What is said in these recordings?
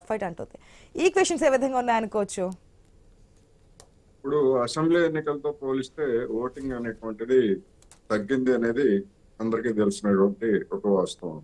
Fight అంటుంది ఈ questions ఏ విధంగా ఉన్నాయనుకోవచ్చు ఇప్పుడు అసెంబ్లీ ఎన్నికలతో పోలిస్తే ఓటింగ్ అనేటువంటిది తగ్గింది అనేది అందరికీ తెలిసినటువంటి ఒక వాస్తవం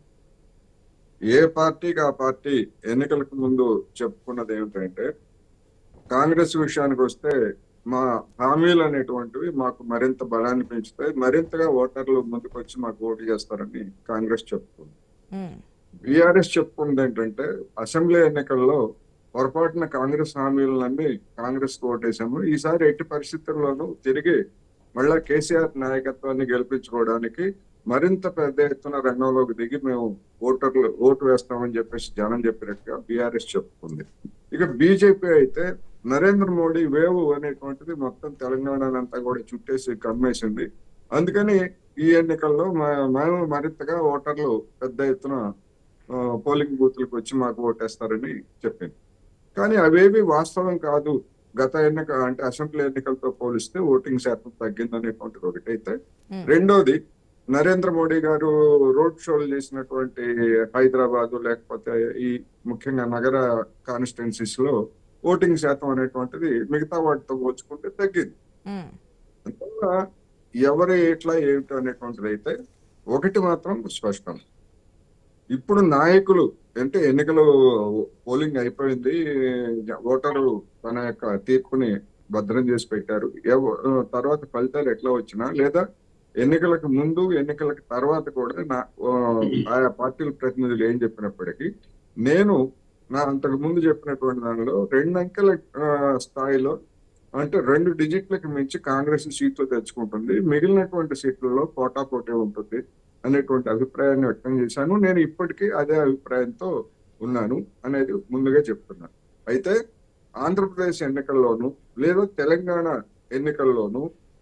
ఏ పార్టీకి ఆ పార్టీ ఎన్నికలకు ముందు చెప్పుకున్నది ఏమిటంటే కాంగ్రెస్ విషయానికి వస్తే మా హామీలు అనేటువంటివి మాకు మరింత బలాన్ని పెంచుతాయి మరింతగా ఓటర్లు ముందుకు వచ్చి మాకు ఓటు చేస్తారని కాంగ్రెస్ చెప్పుకుంది మ్మ్. బీఆర్ఎస్ చెప్పుకుంది ఏంటంటే అసెంబ్లీ ఎన్నికల్లో పొరపాటున కాంగ్రెస్ హామీలు నమ్మి కాంగ్రెస్ ఓటేశాము ఈసారి ఎట్టి పరిస్థితుల్లోనూ తిరిగి మళ్ళా కేసీఆర్ నాయకత్వాన్ని గెలిపించుకోవడానికి మరింత పెద్ద ఎత్తున రంగంలోకి దిగి మేము ఓటర్లు ఓటు వేస్తామని చెప్పేసి జనం చెప్పినట్టుగా బీఆర్ఎస్ చెప్పుకుంది ఇక బీజేపీ అయితే నరేంద్ర మోడీ వేవ్ అనేటువంటిది మొత్తం తెలంగాణనంతా కూడా చుట్టేసి కమ్మేసింది అందుకని ఈ ఎన్నికల్లో మ- మేము మరింతగా ఓటర్లు పెద్ద ఎత్తున ఆ, పోలింగ్ బూత్లకు వచ్చి మాకు ఓటేస్తారని చెప్పింది కానీ అవేవి వాస్తవం కాదు గత ఎన్నిక అంటే అసెంబ్లీ ఎన్నికలతో పోలిస్తే ఓటింగ్ శాతం తగ్గిందనేటువంటిది ఒకటైతే మ్మ్. రెండోది నరేంద్ర మోడీ గారు రోడ్ షోలు చేసినటువంటి హైదరాబాద్ లేకపోతే ఈ ముఖ్యంగా నగర కాన్స్టిట్యున్సీస్ లో ఓటింగ్ శాతం అనేటువంటిది మిగతా వాటితో పోల్చుకుంటే తగ్గింది మ్మ్. అందువల్ల ఎవరు ఎట్లా ఏమిటి అనేటువంటిది అయితే ఒకటి మాత్రం స్పష్టం ఇప్పుడు నాయకులు అంటే ఎన్నికలు పోలింగ్ అయిపోయింది ఓటరు తన యొక్క తీర్పుని భద్రం చేసి పెట్టారు ఎవ- తర్వాత ఫలితాలు ఎట్లా వచ్చినా లేదా ఎన్నికలకు ముందు ఎన్నికలకు తర్వాత కూడా నా ఆ, ఆయా పార్టీల ప్రతినిధులు ఏం చెప్పినప్పటికీ నేను నా అంతకు ముందు చెప్పినటువంటి దానిలో రెండు అంకెల ఆ, స్థాయిలో అంటే రెండు డిజిట్లకు మించి కాంగ్రెస్ సీట్లు తెచ్చుకుంటుంది మిగిలినటువంటి సీట్లలో పోటా పోటీ ఉంటుంది అనేటువంటి అభిప్రాయాన్ని వ్యక్తం చేశాను నేను ఇప్పటికీ అదే అభిప్రాయంతో ఉన్నాను అనేది ముందుగా చెప్తున్నాను అయితే ఆంధ్రప్రదేశ్ ఎన్నికల్లోనూ లేదా తెలంగాణ ఎన్నికల్లోనూ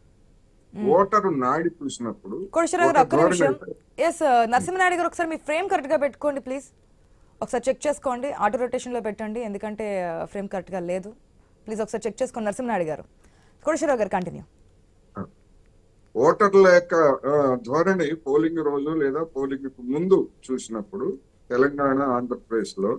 ఓటరు నాడి చూసినప్పుడు కోటేశ్వరరావు గారు ఒక ఒక్క నిమిషం ధోరణి ఎస్ నరసింహనాయుడు గారు ఒకసారి మీ ఫ్రేమ్ కరెక్ట్ గా పెట్టుకోండి ప్లీజ్ ఒకసారి చెక్ చేసుకోండి ఆటో రొటేషన్ లో పెట్టండి ఎందుకంటే ఫ్రేమ్ కరెక్ట్ గా లేదు ప్లీజ్ ఒకసారి చెక్ చేసుకోండి నరసింహనాయుడు గారు కోటేశ్వరరావు గారు కంటిన్యూ ఓటర్ల యొక్క ఆ, ధోరణి పోలింగ్ రోజు లేదా పోలింగ్ కు ముందు చూసినప్పుడు తెలంగాణ ఆంధ్రప్రదేశ్ లో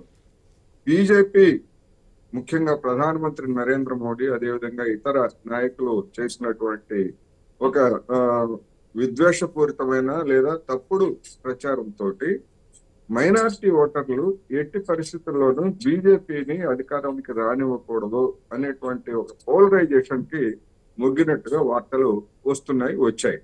బీజేపీ ముఖ్యంగా ప్రధానమంత్రి నరేంద్ర మోడీ అదేవిధంగా ఇతర నాయకులు చేసినటువంటి ఒక ఆ, విద్వేషపూరితమైన లేదా తప్పుడు ప్రచారంతో మైనారిటీ ఓటర్లు ఎట్టి పరిస్థితుల్లోనూ బీజేపీని అధికారానికి రానివ్వకూడదు అనేటువంటి ఒక పోలరైజేషన్ కి మొగ్గినట్టుగా వార్తలు వస్తున్నాయి వచ్చాయి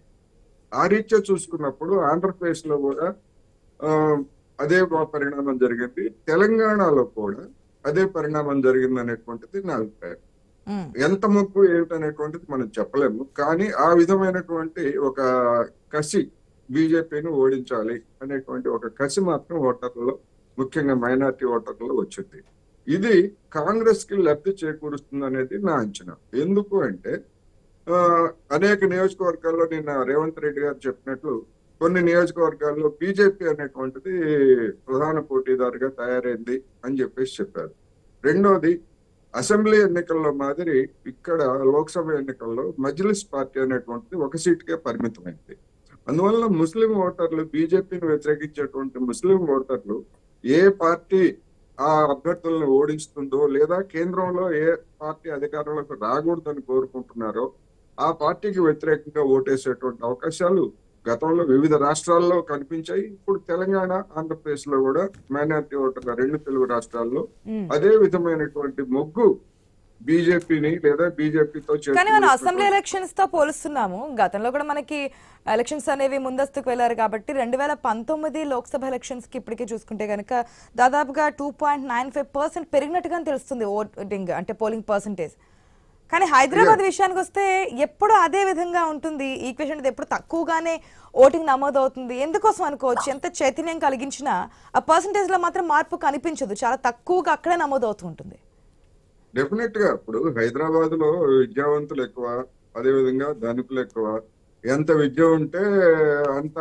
ఆ రీత్యా చూసుకున్నప్పుడు ఆంధ్రప్రదేశ్ లో కూడా ఆ, అదే పరిణామం జరిగింది తెలంగాణలో కూడా అదే పరిణామం జరిగింది అనేటువంటిది నా అభిప్రాయం మ్మ్. ఎంత మొక్కు ఏమిటనేటువంటిది మనం చెప్పలేము కానీ ఆ విధమైనటువంటి ఒక కసి బీజేపీని ఓడించాలి అనేటువంటి ఒక కసి మాత్రం ఓటర్లలో ముఖ్యంగా మైనారిటీ ఓటర్లలో వచ్చింది ఇది కాంగ్రెస్ కి లబ్ధి చేకూరుస్తుంది అనేది నా అంచనా ఎందుకు అంటే ఆ, అనేక నియోజకవర్గాల్లో నిన్న రేవంత్ రెడ్డి గారు చెప్పినట్లు కొన్ని నియోజకవర్గాల్లో బీజేపీ అనేటువంటిది ప్రధాన పోటీదారుగా తయారైంది అని చెప్పేసి చెప్పారు రెండోది అసెంబ్లీ ఎన్నికల్లో మాదిరి ఇక్కడ లోక్సభ ఎన్నికల్లో మజ్లిస్ పార్టీ అనేటువంటిది ఒక సీటుకే పరిమితమైంది అందువల్ల ముస్లిం ఓటర్లు బీజేపీని వ్యతిరేకించేటువంటి ముస్లిం ఓటర్లు ఏ పార్టీ ఆ అభ్యర్థులను ఓడిస్తుందో లేదా కేంద్రంలో ఏ పార్టీ అధికారంలోకి రాకూడదని కోరుకుంటున్నారో ఆ పార్టీకి వ్యతిరేకంగా ఓటేసేటువంటి అవకాశాలు గతంలో వివిధ రాష్ట్రాల్లో కనిపించాయి ఇప్పుడు తెలంగాణ ఆంధ్రప్రదేశ్ లో కూడా మైనారిటీ ఓటర్ల రెండు తెలుగు రాష్ట్రాల్లో మ్మ్. అదే విధమైనటువంటి మొగ్గు బీజేపీని లేదా బీజేపీతో కానీ మనం అసెంబ్లీ ఎలక్షన్స్ తో పోలుస్తున్నాము గతంలో కూడా మనకి ఎలక్షన్స్ అనేవి ముందస్తుకు వెళ్ళారు కాబట్టి రెండు వేల పంతొమ్మిది లోక్సభ ఎలక్షన్స్ కి ఇప్పటికే చూసుకుంటే కనుక దాదాపుగా two point nine five percent పెరిగినట్టుగా తెలుస్తుంది ఓటింగ్ అంటే పోలింగ్ పర్సంటేజ్ కానీ హైదరాబాద్ విషయానికి వస్తే ఎప్పుడు అదే విధంగా ఉంటుంది ఈక్వేషన్ అనేది ఎప్పుడు తక్కువగానే ఓటింగ్ నమోదవుతుంది ఎందుకోసం అనుకోవచ్చు ఎంత చైతన్యం కలిగించినా ఆ పర్సంటేజ్ లో మాత్రం మార్పు కనిపించదు చాలా తక్కువగా అక్కడే నమోదవుతూ ఉంటుంది డెఫినెట్ గా ఇప్పుడు హైదరాబాద్ లో విద్యావంతులు ఎక్కువ అదే విధంగా ధనికులు ఎక్కువ ఎంత విద్య ఉంటే అంత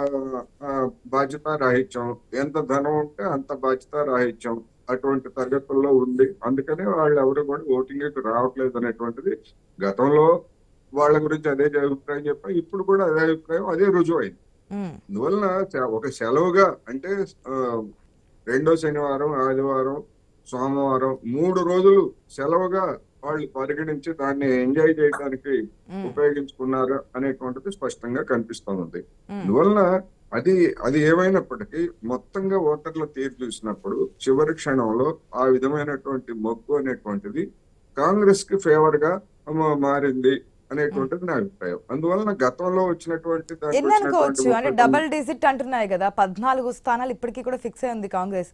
ఆ, బాధ్యత రాహిత్యం ఎంత ధనం ఉంటే అంత బాధ్యత రాహిత్యం అటువంటి తరగతుల్లో ఉంది అందుకనే వాళ్ళు ఎవరు కూడా ఓటింగ్ కి రావట్లేదు అనేటువంటిది గతంలో వాళ్ళ గురించి అదే అభిప్రాయం చెప్పా ఇప్పుడు కూడా అదే అభిప్రాయం అదే రుజువు అయింది ఉమ్, అందువలన చ- ఒక సెలవుగా అంటే ఆ, రెండో శనివారం ఆదివారం సోమవారం మూడు రోజులు సెలవుగా వాళ్ళు పరిగణించి దాన్ని ఎంజాయ్ చేయడానికి ఉమ్, ఉపయోగించుకున్నారు అనేటువంటిది స్పష్టంగా కనిపిస్తా ఉంది ఉమ్, అందువలన అది అది ఏమైనప్పటికీ మొత్తంగా ఓటర్ల తీర్పు చూసినప్పుడు చివరి క్షణంలో ఆ విధమైనటువంటి మొగ్గు అనేటువంటిది కాంగ్రెస్ కి ఫేవర్ గా మ- మారింది అనేటువంటిది నా అభిప్రాయం అందువలన గతంలో వచ్చినటువంటి దానికి ఎన్ని అనుకోవచ్చు వచ్చినటువంటి అంటే ముప్పై డబల్ డిజిట్ అంటున్నాయి కదా పద్నాలుగు స్థానాలు ఇప్పటికీ కూడా ఫిక్స్ అయి ఉంది కాంగ్రెస్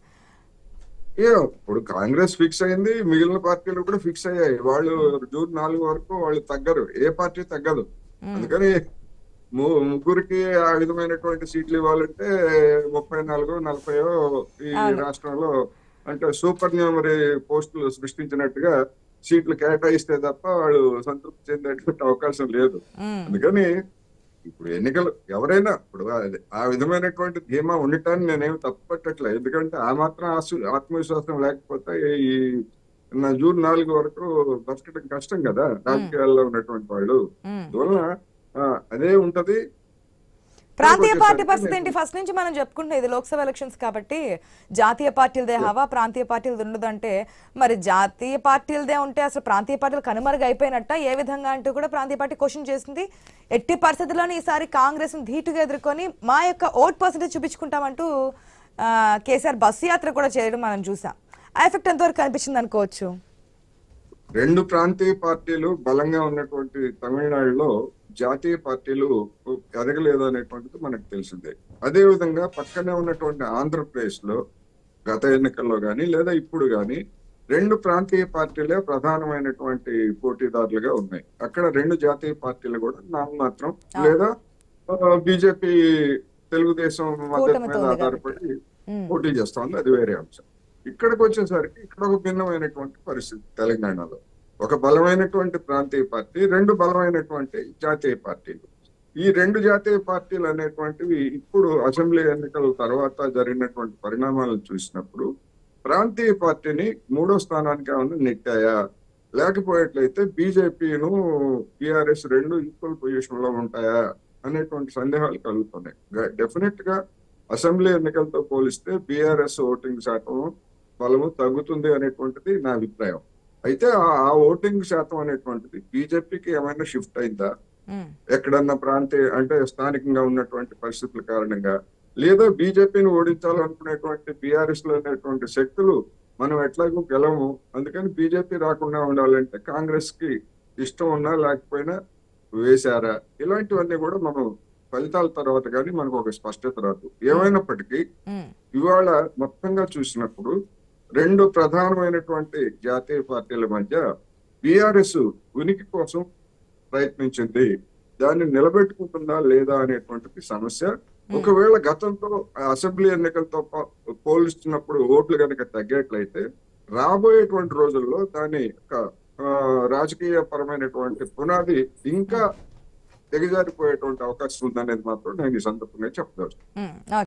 ఏ ఇప్పుడు కాంగ్రెస్ ఫిక్స్ అయింది మిగిలిన పార్టీలు కూడా ఫిక్స్ అయ్యాయి వాళ్ళు జూన్ నాలుగు వరకు వాళ్ళు తగ్గరు ఏ పార్టీ తగ్గదు ఉమ్, అందుకని ము- ముగ్గురికి ఆ విధమైనటువంటి సీట్లు ఇవ్వాలంటే ముప్పై నాలుగు నలభైయో ఈ అవును. రాష్ట్రంలో అంటే సూపర్ న్యూమరీ పోస్టులు సృష్టించినట్టుగా సీట్లు కేటాయిస్తే తప్ప వాళ్ళు సంతృప్తి చెందేటువంటి అవకాశం లేదు ఉమ్, అందుకని ఇప్పుడు ఎన్నికలు ఎవరైనా ఇప్పుడు అది- ఆ విధమైనటువంటి ధీమా ఉండటాన్ని నేనేమి తప్పట్టట్లే ఎందుకంటే ఆ మాత్రం ఆసు- ఆత్మవిశ్వాసం లేకపోతే ఈ నా జూన్ నాలుగు వరకు బతకడం కష్టం కదా రాజకీయాల్లో ఉన్నటువంటి వాళ్ళు ఉమ్. అందువలన ఆ, అదే ఉంటది ప్రాంతీయ పార్టీ వచ్చేసరికి పరిస్థితి నేను- ఏంటి ఫస్ట్ నుంచి మనం చెప్పుకుంటున్నాం ఇది లోక్సభ ఎలక్షన్స్ కాబట్టి జాతీయ పార్టీలదే హవా ప్రాంతీయ పార్టీలది ఉండదు అంటే మరి జాతీయ పార్టీలదే ఉంటే అసలు ప్రాంతీయ పార్టీలు కనుమరుగు అయిపోయినట్ట ఏ విధంగా అంటూ కూడా ప్రాంతీయ పార్టీ క్వశ్చన్ చేసింది ఎట్టి పరిస్థితుల్లోనే ఈసారి కాంగ్రెస్ ధీటుగా ఎదుర్కొని మా యొక్క ఓట్ పర్సెంటేజ్ చూపించుకుంటామంటూ ఆ, కేసీఆర్ బస్సు యాత్ర కూడా చేయడం మనం చూసాం ఆ ఎఫెక్ట్ ఎంతవరకు కనిపించింది అనుకోవచ్చు రెండు ప్రాంతీయ పార్టీలు బలంగా ఉన్నటువంటి తమిళనాడులో జాతీయ పార్టీలు ఎదగలేదు అనేటువంటిది మనకు తెలిసిందే అదే విధంగా పక్కనే ఉన్నటువంటి ఆంధ్రప్రదేశ్ లో గత ఎన్నికల్లో గాని లేదా ఇప్పుడు గాని రెండు ప్రాంతీయ పార్టీలే ప్రధానమైనటువంటి పోటీదారులుగా ఉన్నాయి అక్కడ రెండు జాతీయ పార్టీలు కూడా నామమాత్రం లేదా బీజేపీ తెలుగుదేశం మద్దతు కూటమితో మీద ఉంది ఆధారపడి ఉమ్, పోటీ చేస్తోంది అది వేరే అంశం ఇక్కడికి వచ్చేసరికి ఇక్కడ ఒక భిన్నమైనటువంటి పరిస్థితి తెలంగాణలో ఒక బలమైనటువంటి ప్రాంతీయ పార్టీ రెండు బలమైనటువంటి జాతీయ పార్టీలు ఈ రెండు జాతీయ పార్టీలు అనేటువంటివి ఇప్పుడు అసెంబ్లీ ఎన్నికల తర్వాత జరిగినటువంటి పరిణామాలను చూసినప్పుడు ప్రాంతీయ పార్టీని మూడో స్థానానికి ఏమైనా నెట్టాయా లేకపోయేట్లయితే బీజేపీను టిఆర్ఎస్ రెండు ఈక్వల్ పొజిషన్ లో ఉంటాయా అనేటువంటి సందేహాలు కలుగుతున్నాయి డెఫినెట్ గా అసెంబ్లీ ఎన్నికలతో పోలిస్తే బీఆర్ఎస్ ఓటింగ్ శాతం బలము తగ్గుతుంది అనేటువంటిది నా అభిప్రాయం అయితే ఆ- ఆ ఓటింగ్ శాతం అనేటువంటిది బీజేపీకి ఏమైనా షిఫ్ట్ అయిందా ఉమ్, ఎక్కడన్నా ప్రాంతీయ అంటే స్థానికంగా ఉన్నటువంటి పరిస్థితుల కారణంగా లేదా బీజేపీని ఓడించాలనుకునేటువంటి బీఆర్ఎస్ లో ఉన్నటువంటి శక్తులు మనం ఎట్లాగో గెలము అందుకని బీజేపీ రాకుండా ఉండాలంటే కాంగ్రెస్ కి ఇష్టం ఉన్నా లేకపోయినా వేశారా ఇలాంటివన్నీ కూడా మనం ఫలితాల తర్వాత కానీ మనకు ఒక స్పష్టత రాదు ఏమైనప్పటికీ ఉమ్, ఇవాళ మొత్తంగా చూసినప్పుడు రెండు ప్రధానమైనటువంటి జాతీయ పార్టీల మధ్య బీఆర్ఎస్ ఉనికి కోసం ప్రయత్నించింది దాన్ని నిలబెట్టుకుంటుందా లేదా అనేటువంటిది సమస్య ఒకవేళ గతంతో ఆ అసెంబ్లీ ఎన్నికలతో పో- పోల్చుతున్నప్పుడు ఓట్లు కనుక తగ్గేట్లయితే రాబోయేటువంటి రోజుల్లో దాని యొక్క ఆ, రాజకీయ పరమైనటువంటి పునాది ఇంకా దిగజారిపోయేటువంటి అవకాశం ఉందనేది మాత్రం నేను ఈ సందర్భంగా చెప్పదలుచుకున్నాను ఉమ్, ఓకే